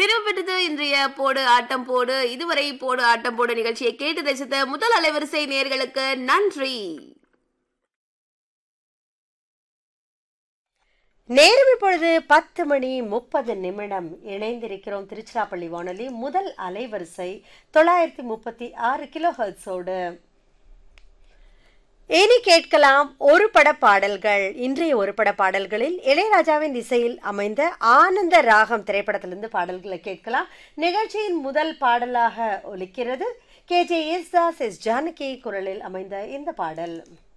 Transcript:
நிறைவு பெற்றது இன்றைய போடு ஆட்டம் போடு இதுவரை போடு ஆட்டம் போடு நிகழ்ச்சியை கேட்டு ரசித்த முதல் அலைவரிசை நேர்களுக்கு நன்றி நேரம் இப்பொழுது பத்து மணி முப்பது நிமிடம் இணைந்திருக்கிறோம் திருச்சிராப்பள்ளி வானொலி முதல் அலைவரிசை தொள்ளாயிரத்தி முப்பத்தி ஆறு கிலோ ஹெர்ட்ஸோடு இனி கேட்கலாம் ஒரு பட பாடல்கள் இன்றைய ஒரு பட பாடல்களில் இளையராஜாவின் இசையில் அமைந்த ஆனந்த ராகம் திரைப்படத்திலிருந்து பாடல்களை கேட்கலாம் நிகழ்ச்சியின் முதல் பாடலாக ஒலிக்கிறது K J Yesudas S Janaki குரலில் அமைந்த இந்த பாடல்